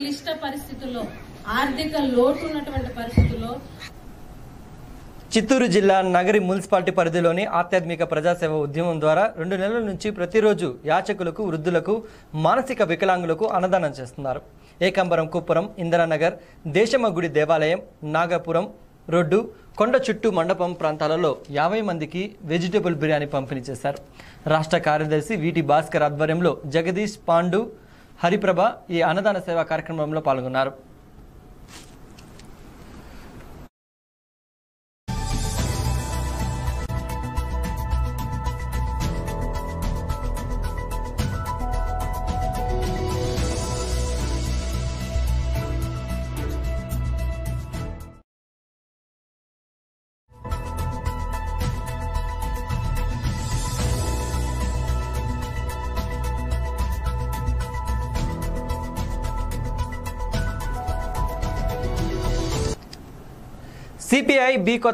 క్లిష్ట పరిస్థితుల్లో ఆర్థిక లోటు ఉన్నటువంటి పరిస్థితుల్లో చిత్తూరు జిల్లా నగరి మున్సిపాలిటీ పరిధిలోని ఆధ్యాత్మిక ప్రజాసేవ ఉద్యమం ద్వారా రెండు నెలల నుంచి ప్రతిరోజు యాచకులకు వృద్ధులకు మానసిక వికలాంగులకు అన్నదానం చేస్తున్నారు ఏకంబరం కుప్పరం ఇందిరానగర్ దేశమ్మ గుడి దేవాలయం నాగపురం రోడ్డు కొండ చుట్టూ మండపం ప్రాంతాలలో యాభై మందికి వెజిటేబుల్ బిర్యానీ పంపిణీ చేశారు రాష్ట్ర కార్యదర్శి వీటి భాస్కర్ ఆధ్వర్యంలో జగదీష్ పాండు హరిప్రభ ఈ అన్నదాన సేవా కార్యక్రమంలో పాల్గొన్నారు సిపిఐ బి కొత్త